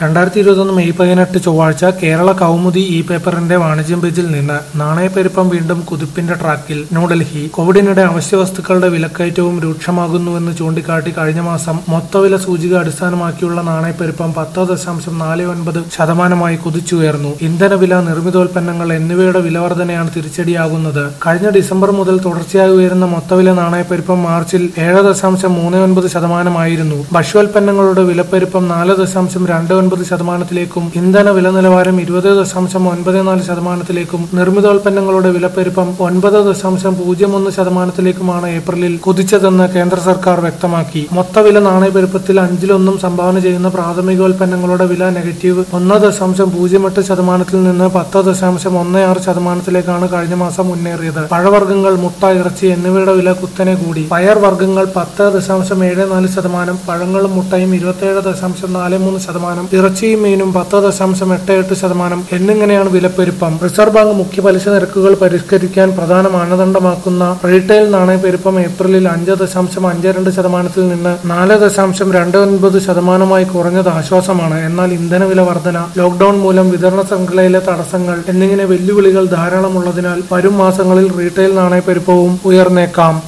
രണ്ടായിരത്തി ഇരുപത്തൊന്ന് മെയ് പതിനെട്ട് ചൊവ്വാഴ്ച കേരള കൗമുദി ഇ പേപ്പറിന്റെ വാണിജ്യം പേജിൽ നിന്ന് നാണയപ്പെരുപ്പം വീണ്ടും കുതിപ്പിന്റെ ട്രാക്കിൽ ന്യൂഡൽഹി കോവിഡിനിടെ അവശ്യവസ്തുക്കളുടെ വിലക്കയറ്റവും രൂക്ഷമാകുന്നുവെന്ന് ചൂണ്ടിക്കാട്ടി കഴിഞ്ഞ മാസം മൊത്തവില സൂചിക അടിസ്ഥാനമാക്കിയുള്ള നാണയപ്പെരുപ്പം പത്ത് ദശാംശം നാല് ഒൻപത് ശതമാനമായി കുതിച്ചുയർന്നു ഇന്ധനവില നിർമ്മിതോൽപ്പന്നങ്ങൾ എന്നിവയുടെ വിലവർധനയാണ് തിരിച്ചടിയാകുന്നത് കഴിഞ്ഞ ഡിസംബർ മുതൽ തുടർച്ചയായി ഉയരുന്ന മൊത്തവില നാണയപ്പെരുപ്പം മാർച്ചിൽ ഏഴ് ദശാംശം മൂന്ന് ഒൻപത് ശതമാനമായിരുന്നു ഭക്ഷ്യോൽപ്പന്നങ്ങളുടെ വിലപ്പെരുപ്പം നാല് ദശാംശം രണ്ട് ഒൻപത് ശതമാനത്തിലേക്കും ഇന്ധന വില നിലവാരം ഇരുപത് ദശാംശം ഒൻപത് നാല് ശതമാനത്തിലേക്കും നിർമ്മിതോൽപ്പന്നങ്ങളുടെ വിലപ്പെരുപ്പം ഒൻപത് ദശാംശം പൂജ്യം ഒന്ന് ശതമാനത്തിലേക്കുമാണ് ഏപ്രിലിൽ കുതിച്ചതെന്ന് കേന്ദ്ര സർക്കാർ വ്യക്തമാക്കി മൊത്തവില നാണയപ്പെരുപ്പത്തിൽ അഞ്ചിലൊന്നും സംഭാവന ചെയ്യുന്ന പ്രാഥമികോൽപ്പന്നങ്ങളുടെ വില നെഗറ്റീവ് ഒന്ന് ദശാംശം പൂജ്യം എട്ട് ശതമാനത്തിൽ നിന്ന് പത്ത് ദശാംശം ഒന്ന് ആറ് ശതമാനത്തിലേക്കാണ് കഴിഞ്ഞ മാസം മുന്നേറിയത് പഴവർഗ്ഗങ്ങൾ മുട്ട ഇറച്ചി എന്നിവയുടെ വില കുത്തനെ കൂടി പയർ വർഗ്ഗങ്ങൾ പത്ത് ദശാംശം ഏഴ് നാല് ശതമാനം പഴങ്ങളും മുട്ടയും ഇരുപത്തിയേഴ് ദശാംശം നാല് മൂന്ന് ശതമാനം ഇറച്ചിയും മീനും പത്ത് ദശാംശം എട്ട് എട്ട് ശതമാനം എന്നിങ്ങനെയാണ് വിലപ്പെരുപ്പം റിസർവ് ബാങ്ക് മുഖ്യ പലിശ നിരക്കുകൾ പരിഷ്കരിക്കാൻ പ്രധാന മാനദണ്ഡമാക്കുന്ന റീറ്റെയിൽ നാണയപ്പെരുപ്പം ഏപ്രിലിൽ അഞ്ച് ദശാംശം അഞ്ച് രണ്ട് ശതമാനത്തിൽ നിന്ന് നാല് ദശാംശം രണ്ട് ഒൻപത് ശതമാനമായി കുറഞ്ഞത് ആശ്വാസമാണ് എന്നാൽ ഇന്ധനവില വർധന ലോക്ഡൌൺ മൂലം വിതരണ ശൃംഖലയിലെ തടസ്സങ്ങൾ എന്നിങ്ങനെ വെല്ലുവിളികൾ ധാരാളമുള്ളതിനാൽ വരും മാസങ്ങളിൽ റീറ്റെയിൽ നാണയപ്പെരുപ്പവും ഉയർന്നേക്കാം